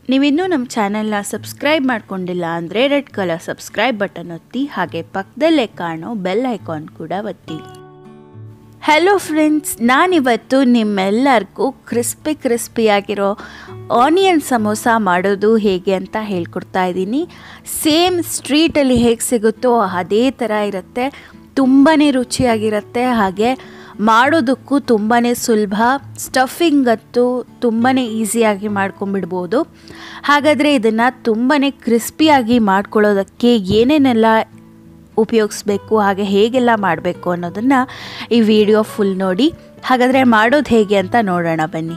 ನೀವಿನ್ನೂ ನಮ್ಮ ಚಾನೆಲ್ನ ಸಬ್ಸ್ಕ್ರೈಬ್ ಮಾಡ್ಕೊಂಡಿಲ್ಲ ಅಂದರೆ ರೆಡ್ ಕಲರ್ ಸಬ್ಸ್ಕ್ರೈಬ್ ಬಟನ್ ಒತ್ತಿ ಹಾಗೆ ಪಕ್ಕದಲ್ಲೇ ಕಾಣೋ ಬೆಲ್ ಐಕಾನ್ ಕೂಡ ಒತ್ತಿ ಹಲೋ ಫ್ರೆಂಡ್ಸ್ ನಾನಿವತ್ತು ನಿಮ್ಮೆಲ್ಲರಿಗೂ ಕ್ರಿಸ್ಪಿ ಕ್ರಿಸ್ಪಿಯಾಗಿರೋ ಆನಿಯನ್ ಸಮೋಸ ಮಾಡೋದು ಹೇಗೆ ಅಂತ ಹೇಳ್ಕೊಡ್ತಾ ಇದ್ದೀನಿ ಸೇಮ್ ಸ್ಟ್ರೀಟಲ್ಲಿ ಹೇಗೆ ಸಿಗುತ್ತೋ ಅದೇ ಥರ ಇರುತ್ತೆ ತುಂಬಾ ರುಚಿಯಾಗಿರುತ್ತೆ ಹಾಗೆ ಮಾಡೋದಕ್ಕೂ ತುಂಬಾ ಸುಲಭ ಸ್ಟಫಿಂಗಂತೂ ತುಂಬಾ ಈಸಿಯಾಗಿ ಮಾಡ್ಕೊಂಬಿಡ್ಬೋದು ಹಾಗಾದರೆ ಇದನ್ನು ತುಂಬಾ ಕ್ರಿಸ್ಪಿಯಾಗಿ ಮಾಡ್ಕೊಳ್ಳೋದಕ್ಕೆ ಏನೇನೆಲ್ಲ ಉಪಯೋಗಿಸ್ಬೇಕು ಹಾಗೆ ಹೇಗೆಲ್ಲ ಮಾಡಬೇಕು ಅನ್ನೋದನ್ನು ಈ ವಿಡಿಯೋ ಫುಲ್ ನೋಡಿ ಹಾಗಾದರೆ ಮಾಡೋದು ಹೇಗೆ ಅಂತ ನೋಡೋಣ ಬನ್ನಿ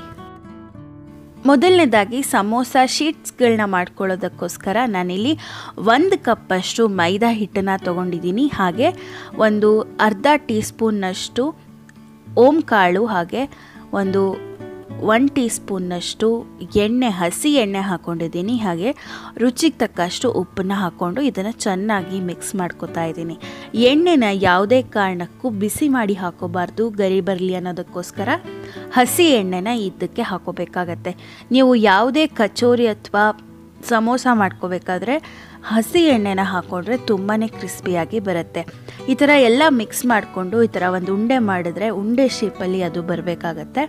ಮೊದಲನೇದಾಗಿ ಸಮೋಸ ಶೀಟ್ಸ್ಗಳನ್ನ ಮಾಡ್ಕೊಳ್ಳೋದಕ್ಕೋಸ್ಕರ ನಾನಿಲ್ಲಿ ಒಂದು ಕಪ್ಪಷ್ಟು ಮೈದಾ ಹಿಟ್ಟನ್ನು ತೊಗೊಂಡಿದ್ದೀನಿ ಹಾಗೆ ಒಂದು ಅರ್ಧ ಟೀ ಸ್ಪೂನ್ನಷ್ಟು ಓಂ ಕಾಳು ಹಾಗೆ ಒಂದು ಒನ್ ಟೀ ಸ್ಪೂನ್ನಷ್ಟು ಎಣ್ಣೆ ಹಸಿ ಎಣ್ಣೆ ಹಾಕ್ಕೊಂಡಿದ್ದೀನಿ ಹಾಗೆ ರುಚಿಗೆ ತಕ್ಕಷ್ಟು ಉಪ್ಪನ್ನು ಹಾಕ್ಕೊಂಡು ಇದನ್ನು ಚೆನ್ನಾಗಿ ಮಿಕ್ಸ್ ಮಾಡ್ಕೊತಾ ಇದ್ದೀನಿ ಎಣ್ಣೆನ ಯಾವುದೇ ಕಾರಣಕ್ಕೂ ಬಿಸಿ ಮಾಡಿ ಹಾಕೋಬಾರ್ದು ಗರಿ ಬರಲಿ ಅನ್ನೋದಕ್ಕೋಸ್ಕರ ಹಸಿ ಎಣ್ಣೆನ ಇದಕ್ಕೆ ಹಾಕೋಬೇಕಾಗತ್ತೆ ನೀವು ಯಾವುದೇ ಕಚೋರಿ ಅಥವಾ ಸಮೋಸ ಮಾಡ್ಕೋಬೇಕಾದ್ರೆ ಹಸಿ ಎಣ್ಣೆನ ಹಾಕ್ಕೊಂಡ್ರೆ ತುಂಬಾ ಕ್ರಿಸ್ಪಿಯಾಗಿ ಬರುತ್ತೆ ಈ ಥರ ಎಲ್ಲ ಮಿಕ್ಸ್ ಮಾಡಿಕೊಂಡು ಈ ಥರ ಒಂದು ಉಂಡೆ ಮಾಡಿದ್ರೆ ಉಂಡೆ ಶೇಪಲ್ಲಿ ಅದು ಬರಬೇಕಾಗತ್ತೆ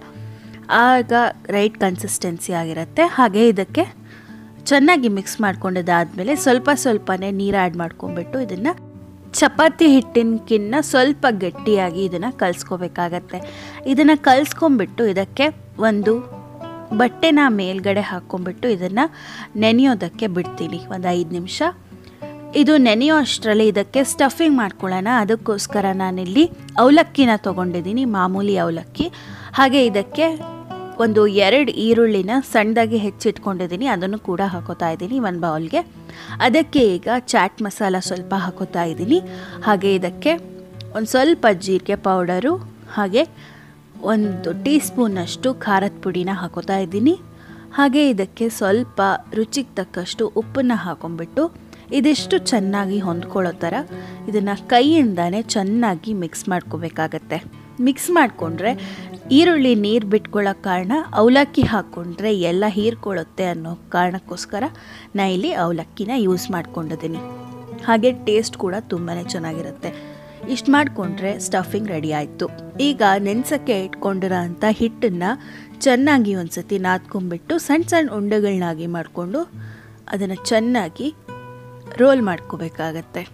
ಆಗ ರೈಟ್ ಕನ್ಸಿಸ್ಟೆನ್ಸಿ ಆಗಿರುತ್ತೆ ಹಾಗೆ ಇದಕ್ಕೆ ಚೆನ್ನಾಗಿ ಮಿಕ್ಸ್ ಮಾಡ್ಕೊಂಡಿದ್ದಾದಮೇಲೆ ಸ್ವಲ್ಪ ಸ್ವಲ್ಪನೇ ನೀರು ಆ್ಯಡ್ ಮಾಡ್ಕೊಂಡ್ಬಿಟ್ಟು ಇದನ್ನು ಚಪಾತಿ ಹಿಟ್ಟಿನಕ್ಕಿನ್ನ ಸ್ವಲ್ಪ ಗಟ್ಟಿಯಾಗಿ ಇದನ್ನು ಕಲಿಸ್ಕೋಬೇಕಾಗತ್ತೆ ಇದನ್ನು ಕಲಿಸ್ಕೊಂಬಿಟ್ಟು ಇದಕ್ಕೆ ಒಂದು ಬಟ್ಟೆನ ಮೇಲ್ಗಡೆ ಹಾಕ್ಕೊಂಬಿಟ್ಟು ಇದನ್ನು ನೆನೆಯೋದಕ್ಕೆ ಬಿಡ್ತೀನಿ ಒಂದು ಐದು ನಿಮಿಷ ಇದು ನೆನೆಯೋ ಅಷ್ಟರಲ್ಲಿ ಇದಕ್ಕೆ ಸ್ಟಫಿಂಗ್ ಮಾಡ್ಕೊಳ್ಳೋಣ ಅದಕ್ಕೋಸ್ಕರ ನಾನಿಲ್ಲಿ ಅವಲಕ್ಕಿನ ತೊಗೊಂಡಿದ್ದೀನಿ ಮಾಮೂಲಿ ಅವಲಕ್ಕಿ ಹಾಗೆ ಇದಕ್ಕೆ ಒಂದು ಎರಡು ಈರುಳ್ಳಿನ ಸಣ್ಣದಾಗಿ ಹೆಚ್ಚಿಟ್ಕೊಂಡಿದ್ದೀನಿ ಅದನ್ನು ಕೂಡ ಹಾಕೋತಾ ಇದ್ದೀನಿ ಒಂದು ಬೌಲ್ಗೆ ಅದಕ್ಕೆ ಈಗ ಚಾಟ್ ಮಸಾಲ ಸ್ವಲ್ಪ ಹಾಕೋತಾ ಇದ್ದೀನಿ ಹಾಗೆ ಇದಕ್ಕೆ ಒಂದು ಸ್ವಲ್ಪ ಜೀರಿಗೆ ಪೌಡರು ಹಾಗೆ ಒಂದು ಟೀ ಸ್ಪೂನಷ್ಟು ಖಾರದ ಪುಡಿನ ಹಾಕೋತಾ ಇದ್ದೀನಿ ಹಾಗೆ ಇದಕ್ಕೆ ಸ್ವಲ್ಪ ರುಚಿಗೆ ತಕ್ಕಷ್ಟು ಉಪ್ಪನ್ನು ಹಾಕೊಂಡ್ಬಿಟ್ಟು ಇದಿಷ್ಟು ಚೆನ್ನಾಗಿ ಹೊಂದ್ಕೊಳ್ಳೋ ಥರ ಇದನ್ನು ಕೈಯಿಂದಾನೇ ಚೆನ್ನಾಗಿ ಮಿಕ್ಸ್ ಮಾಡ್ಕೋಬೇಕಾಗತ್ತೆ ಮಿಕ್ಸ್ ಮಾಡಿಕೊಂಡ್ರೆ ಈರುಳ್ಳಿ ನೀರು ಬಿಟ್ಕೊಳ್ಳೋ ಕಾರಣ ಅವಲಕ್ಕಿ ಹಾಕ್ಕೊಂಡ್ರೆ ಎಲ್ಲ ಹೀರ್ಕೊಳ್ಳುತ್ತೆ ಅನ್ನೋ ಕಾರಣಕ್ಕೋಸ್ಕರ ನಾ ಇಲ್ಲಿ ಅವಲಕ್ಕಿನ ಯೂಸ್ ಮಾಡ್ಕೊಂಡಿದ್ದೀನಿ ಹಾಗೆ ಟೇಸ್ಟ್ ಕೂಡ ತುಂಬಾ ಚೆನ್ನಾಗಿರುತ್ತೆ ಇಷ್ಟು ಮಾಡಿಕೊಂಡ್ರೆ ಸ್ಟಫಿಂಗ್ ರೆಡಿ ಆಯಿತು ಈಗ ನೆನೆಸಕ್ಕೆ ಇಟ್ಕೊಂಡಿರೋ ಅಂಥ ಹಿಟ್ಟನ್ನು ಚೆನ್ನಾಗಿ ಒಂದು ಸತಿ ನಾದ್ಕೊಂಡ್ಬಿಟ್ಟು ಸಣ್ಣ ಸಣ್ಣ ಉಂಡೆಗಳನ್ನಾಗಿ ಮಾಡಿಕೊಂಡು ಅದನ್ನು ಚೆನ್ನಾಗಿ ರೋಲ್ ಮಾಡ್ಕೋಬೇಕಾಗತ್ತೆ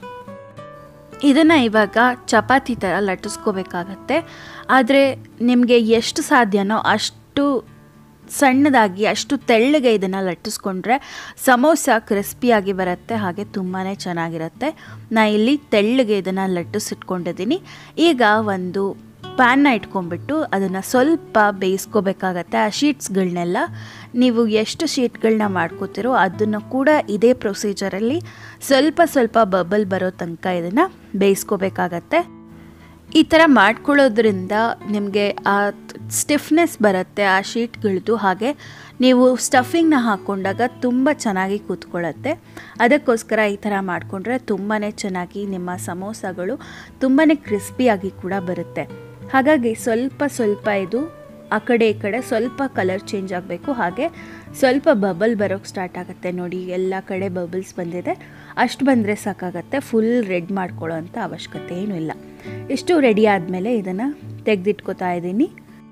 ಇದನ್ನು ಇವಾಗ ಚಪಾತಿ ಥರ ಲಟ್ಟಿಸ್ಕೋಬೇಕಾಗತ್ತೆ ಆದರೆ ನಿಮಗೆ ಎಷ್ಟು ಸಾಧ್ಯನೋ ಅಷ್ಟು ಸಣ್ಣದಾಗಿ ಅಷ್ಟು ತೆಳ್ಳಗೆ ಇದನ್ನು ಲಟ್ಟಿಸ್ಕೊಂಡ್ರೆ ಸಮೋಸ ಕ್ರಿಸ್ಪಿಯಾಗಿ ಬರುತ್ತೆ ಹಾಗೆ ತುಂಬಾ ಚೆನ್ನಾಗಿರುತ್ತೆ ನಾ ಇಲ್ಲಿ ತೆಳ್ಳಗೆ ಇದನ್ನು ಲಟ್ಟಿಸಿಟ್ಕೊಂಡಿದ್ದೀನಿ ಈಗ ಒಂದು ಪ್ಯಾನ್ನ ಇಟ್ಕೊಂಡ್ಬಿಟ್ಟು ಅದನ್ನು ಸ್ವಲ್ಪ ಬೇಯಿಸ್ಕೋಬೇಕಾಗತ್ತೆ ಆ ಶೀಟ್ಸ್ಗಳನ್ನೆಲ್ಲ ನೀವು ಎಷ್ಟು ಶೀಟ್ಗಳನ್ನ ಮಾಡ್ಕೋತಿರೋ ಅದನ್ನು ಕೂಡ ಇದೇ ಪ್ರೊಸೀಜರಲ್ಲಿ ಸ್ವಲ್ಪ ಸ್ವಲ್ಪ ಬಬಲ್ ಬರೋ ತನಕ ಇದನ್ನು ಬೇಯಿಸ್ಕೋಬೇಕಾಗತ್ತೆ ಈ ಥರ ಮಾಡ್ಕೊಳ್ಳೋದ್ರಿಂದ ನಿಮಗೆ ಆ ಸ್ಟಿಫ್ನೆಸ್ ಬರುತ್ತೆ ಆ ಶೀಟ್ಗಳದ್ದು ಹಾಗೆ ನೀವು ಸ್ಟಫಿಂಗ್ನ ಹಾಕ್ಕೊಂಡಾಗ ತುಂಬ ಚೆನ್ನಾಗಿ ಕೂತ್ಕೊಳ್ಳುತ್ತೆ ಅದಕ್ಕೋಸ್ಕರ ಈ ಥರ ಮಾಡಿಕೊಂಡ್ರೆ ತುಂಬಾ ಚೆನ್ನಾಗಿ ನಿಮ್ಮ ಸಮೋಸಗಳು ತುಂಬಾ ಕ್ರಿಸ್ಪಿಯಾಗಿ ಕೂಡ ಬರುತ್ತೆ ಹಾಗಾಗಿ ಸ್ವಲ್ಪ ಸ್ವಲ್ಪ ಇದು ಆ ಕಡೆ ಈ ಕಡೆ ಸ್ವಲ್ಪ ಕಲರ್ ಚೇಂಜ್ ಆಗಬೇಕು ಹಾಗೆ ಸ್ವಲ್ಪ ಬಬಲ್ ಬರೋಕ್ಕೆ ಸ್ಟಾರ್ಟ್ ಆಗುತ್ತೆ ನೋಡಿ ಎಲ್ಲ ಕಡೆ ಬಬಲ್ಸ್ ಬಂದಿದೆ ಅಷ್ಟು ಬಂದರೆ ಸಾಕಾಗತ್ತೆ ಫುಲ್ ರೆಡ್ ಮಾಡ್ಕೊಳ್ಳೋ ಅಂಥ ಅವಶ್ಯಕತೆ ಏನೂ ಇಲ್ಲ ಇಷ್ಟು ರೆಡಿ ಆದಮೇಲೆ ಇದನ್ನು ತೆಗೆದಿಟ್ಕೋತಾ ಇದ್ದೀನಿ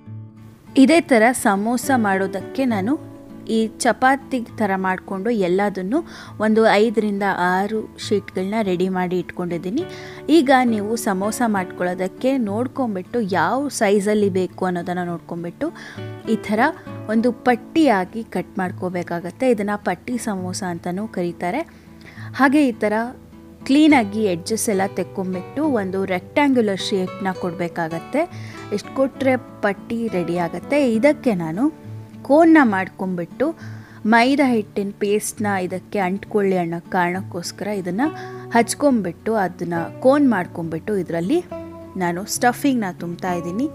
ಇದೇ ಥರ ಸಮೋಸ ಮಾಡೋದಕ್ಕೆ ನಾನು ಈ ಚಪಾತಿ ಥರ ಮಾಡಿಕೊಂಡು ಎಲ್ಲದನ್ನು ಒಂದು ಐದರಿಂದ ಆರು ಶೀಟ್ಗಳನ್ನ ರೆಡಿ ಮಾಡಿ ಇಟ್ಕೊಂಡಿದ್ದೀನಿ ಈಗ ನೀವು ಸಮೋಸ ಮಾಡ್ಕೊಳ್ಳೋದಕ್ಕೆ ನೋಡ್ಕೊಂಬಿಟ್ಟು ಯಾವ ಸೈಜಲ್ಲಿ ಬೇಕು ಅನ್ನೋದನ್ನು ನೋಡ್ಕೊಂಬಿಟ್ಟು ಈ ಥರ ಒಂದು ಪಟ್ಟಿಯಾಗಿ ಕಟ್ ಮಾಡ್ಕೋಬೇಕಾಗತ್ತೆ ಇದನ್ನು ಪಟ್ಟಿ ಸಮೋಸ ಅಂತಲೂ ಕರೀತಾರೆ ಹಾಗೆ ಈ ಥರ ಕ್ಲೀನಾಗಿ ಎಡ್ಜಸ್ ಎಲ್ಲ ತೆಕ್ಕೊಂಬಿಟ್ಟು ಒಂದು ರೆಕ್ಟ್ಯಾಂಗ್ಯುಲರ್ ಶೇಪ್ನ ಕೊಡಬೇಕಾಗತ್ತೆ ಇಷ್ಟು ಕೊಟ್ಟರೆ ಪಟ್ಟಿ ರೆಡಿ ಆಗುತ್ತೆ ಇದಕ್ಕೆ ನಾನು ಕೋನ್ನ ಮಾಡ್ಕೊಂಬಿಟ್ಟು ಮೈದಾ ಹಿಟ್ಟಿನ ಪೇಸ್ಟ್ನ ಇದಕ್ಕೆ ಅಂಟ್ಕೊಳ್ಳಿ ಅನ್ನೋ ಕಾರಣಕ್ಕೋಸ್ಕರ ಇದನ್ನು ಹಚ್ಕೊಂಬಿಟ್ಟು ಅದನ್ನು ಕೋನ್ ಮಾಡ್ಕೊಂಬಿಟ್ಟು ಇದರಲ್ಲಿ ನಾನು ಸ್ಟಫಿಂಗ್ನ ತುಂಬ್ತಾ ಇದ್ದೀನಿ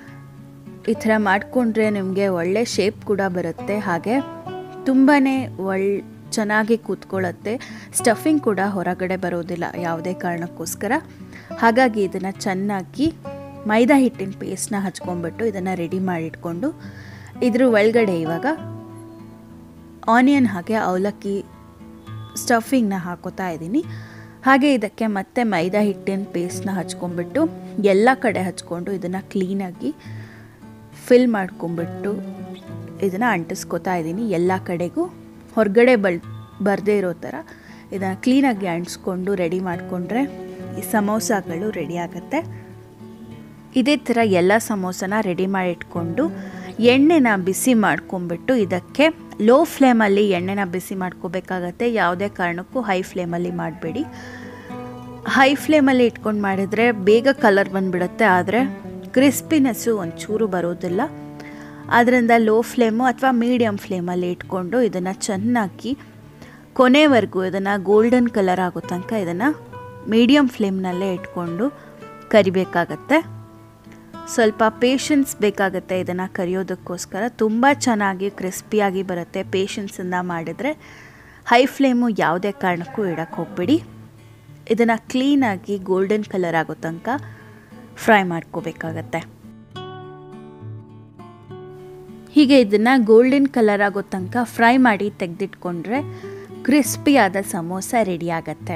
ಈ ಥರ ಮಾಡಿಕೊಂಡ್ರೆ ನಿಮಗೆ ಒಳ್ಳೆ ಶೇಪ್ ಕೂಡ ಬರುತ್ತೆ ಹಾಗೆ ತುಂಬಾ ಒಳ್ಳೆ ಚೆನ್ನಾಗಿ ಕೂತ್ಕೊಳ್ಳುತ್ತೆ ಸ್ಟಫಿಂಗ್ ಕೂಡ ಹೊರಗಡೆ ಬರೋದಿಲ್ಲ ಯಾವುದೇ ಕಾರಣಕ್ಕೋಸ್ಕರ ಹಾಗಾಗಿ ಇದನ್ನು ಚೆನ್ನಾಗಿ ಮೈದಾ ಹಿಟ್ಟಿನ ಪೇಸ್ಟ್ನ ಹಚ್ಕೊಂಡ್ಬಿಟ್ಟು ಇದನ್ನು ರೆಡಿ ಮಾಡಿಟ್ಕೊಂಡು ಇದ್ರ ಒಳಗಡೆ ಇವಾಗ ಆನಿಯನ್ ಹಾಗೆ ಅವಲಕ್ಕಿ ಸ್ಟಫಿಂಗ್ನ ಹಾಕೋತಾ ಇದ್ದೀನಿ ಹಾಗೆ ಇದಕ್ಕೆ ಮತ್ತೆ ಮೈದಾ ಹಿಟ್ಟಿನ ಪೇಸ್ಟ್ನ ಹಚ್ಕೊಂಡ್ಬಿಟ್ಟು ಎಲ್ಲ ಕಡೆ ಹಚ್ಕೊಂಡು ಇದನ್ನು ಕ್ಲೀನಾಗಿ ಫಿಲ್ ಮಾಡ್ಕೊಂಬಿಟ್ಟು ಇದನ್ನು ಅಂಟಿಸ್ಕೊತಾ ಇದ್ದೀನಿ ಎಲ್ಲ ಕಡೆಗೂ ಹೊರಗಡೆ ಬಲ್ ಬರದೇ ಇರೋ ಥರ ಇದನ್ನು ಕ್ಲೀನಾಗಿ ಅಂಟಿಸ್ಕೊಂಡು ರೆಡಿ ಮಾಡಿಕೊಂಡ್ರೆ ಈ ಸಮೋಸಾಗಳು ರೆಡಿ ಆಗುತ್ತೆ ಇದೇ ಥರ ಎಲ್ಲ ಸಮೋಸನ ರೆಡಿ ಮಾಡಿ ಇಟ್ಕೊಂಡು ಎಣ್ಣೆನ ಬಿಸಿ ಮಾಡ್ಕೊಂಬಿಟ್ಟು ಇದಕ್ಕೆ ಲೋ ಫ್ಲೇಮಲ್ಲಿ ಎಣ್ಣೆನ ಬಿಸಿ ಮಾಡ್ಕೋಬೇಕಾಗತ್ತೆ ಯಾವುದೇ ಕಾರಣಕ್ಕೂ ಹೈ ಫ್ಲೇಮಲ್ಲಿ ಮಾಡಬೇಡಿ ಹೈ ಫ್ಲೇಮಲ್ಲಿ ಇಟ್ಕೊಂಡು ಮಾಡಿದರೆ ಬೇಗ ಕಲರ್ ಬಂದುಬಿಡುತ್ತೆ ಆದರೆ ಕ್ರಿಸ್ಪಿನೆಸ್ಸು ಒಂಚೂರು ಬರೋದಿಲ್ಲ ಆದ್ದರಿಂದ ಲೋ ಫ್ಲೇಮು ಅಥವಾ ಮೀಡಿಯಮ್ ಫ್ಲೇಮಲ್ಲಿ ಇಟ್ಕೊಂಡು ಇದನ್ನು ಚೆನ್ನಾಗಿ ಕೊನೆವರೆಗೂ ಇದನ್ನು ಗೋಲ್ಡನ್ ಕಲರ್ ಆಗೋ ತನಕ ಇದನ್ನು ಮೀಡಿಯಮ್ ಫ್ಲೇಮ್ನಲ್ಲೇ ಇಟ್ಕೊಂಡು ಕರಿಬೇಕಾಗತ್ತೆ ಸ್ವಲ್ಪ ಪೇಷನ್ಸ್ ಬೇಕಾಗುತ್ತೆ ಇದನ್ನು ಕರಿಯೋದಕ್ಕೋಸ್ಕರ ತುಂಬ ಚೆನ್ನಾಗಿ ಕ್ರಿಸ್ಪಿಯಾಗಿ ಬರುತ್ತೆ ಪೇಷನ್ಸಿಂದ ಮಾಡಿದರೆ ಹೈ ಫ್ಲೇಮು ಯಾವುದೇ ಕಾರಣಕ್ಕೂ ಇಡಕ್ಕೆ ಹೋಗ್ಬೇಡಿ ಇದನ್ನು ಕ್ಲೀನಾಗಿ ಗೋಲ್ಡನ್ ಕಲರ್ ಆಗೋ ತನಕ ಫ್ರೈ ಮಾಡ್ಕೋಬೇಕಾಗತ್ತೆ ಹೀಗೆ ಇದನ್ನು ಗೋಲ್ಡನ್ ಕಲರ್ ಆಗೋ ತನಕ ಫ್ರೈ ಮಾಡಿ ತೆಗೆದಿಟ್ಕೊಂಡ್ರೆ ಕ್ರಿಸ್ಪಿಯಾದ ಸಮೋಸ ರೆಡಿ ಆಗತ್ತೆ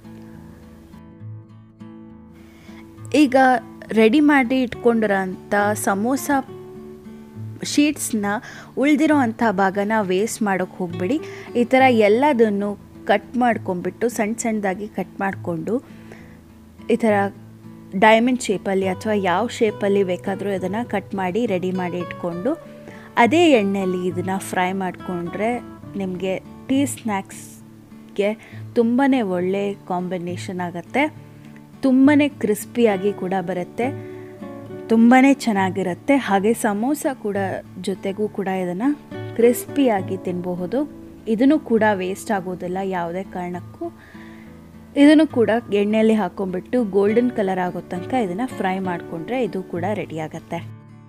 ಈಗ ರೆಡಿ ಮಾಡಿ ಇಟ್ಕೊಂಡಿರೋ ಅಂಥ ಸಮೋಸ ಶೀಟ್ಸ್ನ ಉಳಿದಿರೋ ಅಂಥ ಭಾಗನ ವೇಸ್ಟ್ ಮಾಡೋಕ್ಕೆ ಹೋಗ್ಬಿಡಿ ಈ ಥರ ಎಲ್ಲದನ್ನು ಕಟ್ ಮಾಡ್ಕೊಂಬಿಟ್ಟು ಸಣ್ಣ ಸಣ್ಣದಾಗಿ ಕಟ್ ಮಾಡಿಕೊಂಡು ಈ ಥರ ಡೈಮಂಡ್ ಶೇಪಲ್ಲಿ ಅಥವಾ ಯಾವ ಶೇಪಲ್ಲಿ ಬೇಕಾದರೂ ಇದನ್ನು ಕಟ್ ಮಾಡಿ ರೆಡಿ ಮಾಡಿ ಇಟ್ಕೊಂಡು ಅದೇ ಎಣ್ಣೆಯಲ್ಲಿ ಇದನ್ನು ಫ್ರೈ ಮಾಡಿಕೊಂಡ್ರೆ ನಿಮಗೆ ಟೀ ಸ್ನ್ಯಾಕ್ಸ್ಗೆ ತುಂಬಾ ಒಳ್ಳೆ ಕಾಂಬಿನೇಷನ್ ಆಗುತ್ತೆ ತುಂಬಾ ಕ್ರಿಸ್ಪಿಯಾಗಿ ಕೂಡ ಬರುತ್ತೆ ತುಂಬಾ ಚೆನ್ನಾಗಿರುತ್ತೆ ಹಾಗೆ ಸಮೋಸ ಕೂಡ ಜೊತೆಗೂ ಕೂಡ ಇದನ್ನು ಕ್ರಿಸ್ಪಿಯಾಗಿ ತಿನ್ನಬಹುದು ಇದನ್ನು ಕೂಡ ವೇಸ್ಟ್ ಆಗೋದಿಲ್ಲ ಯಾವುದೇ ಕಾರಣಕ್ಕೂ ಇದನ್ನು ಕೂಡ ಎಣ್ಣೆಯಲ್ಲಿ ಹಾಕೊಂಡ್ಬಿಟ್ಟು ಗೋಲ್ಡನ್ ಕಲರ್ ಆಗೋ ತನಕ ಇದನ್ನು ಫ್ರೈ ಮಾಡಿಕೊಂಡ್ರೆ ಇದು ಕೂಡ ರೆಡಿ ಆಗುತ್ತೆ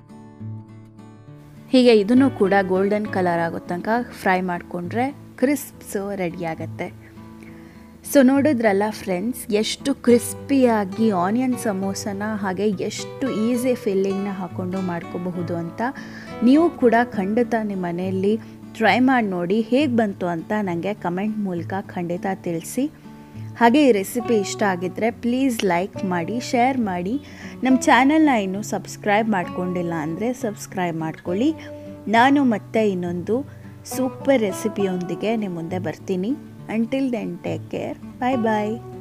ಹೀಗೆ ಇದನ್ನು ಕೂಡ ಗೋಲ್ಡನ್ ಕಲರ್ ಆಗೋ ತನಕ ಫ್ರೈ ಮಾಡಿಕೊಂಡ್ರೆ ಕ್ರಿಸ್ಪ್ಸು ರೆಡಿ ಆಗುತ್ತೆ ಸೊ ನೋಡಿದ್ರಲ್ಲ ಫ್ರೆಂಡ್ಸ್ ಎಷ್ಟು ಕ್ರಿಸ್ಪಿಯಾಗಿ ಆನಿಯನ್ ಸಮೋಸನ ಹಾಗೆ ಎಷ್ಟು ಈಸಿ ಫಿಲ್ಲಿಂಗ್ನ ಹಾಕ್ಕೊಂಡು ಮಾಡ್ಕೋಬಹುದು ಅಂತ ನೀವು ಕೂಡ ಖಂಡಿತ ನಿಮ್ಮ ಮನೆಯಲ್ಲಿ ಟ್ರೈ ಮಾಡಿ ನೋಡಿ ಹೇಗೆ ಬಂತು ಅಂತ ನನಗೆ ಕಮೆಂಟ್ ಮೂಲಕ ಖಂಡಿತ ತಿಳಿಸಿ ಹಾಗೆ ಈ ರೆಸಿಪಿ ಇಷ್ಟ ಆಗಿದ್ದರೆ ಪ್ಲೀಸ್ ಲೈಕ್ ಮಾಡಿ ಶೇರ್ ಮಾಡಿ ನಮ್ಮ ಚಾನಲ್ನ ಇನ್ನೂ ಸಬ್ಸ್ಕ್ರೈಬ್ ಮಾಡ್ಕೊಂಡಿಲ್ಲ ಅಂದರೆ ಸಬ್ಸ್ಕ್ರೈಬ್ ಮಾಡ್ಕೊಳ್ಳಿ ನಾನು ಮತ್ತೆ ಇನ್ನೊಂದು ಸೂಪರ್ ರೆಸಿಪಿಯೊಂದಿಗೆ ನಿಮ್ಮ ಮುಂದೆ ಬರ್ತೀನಿ until then take care bye ಬಾಯ್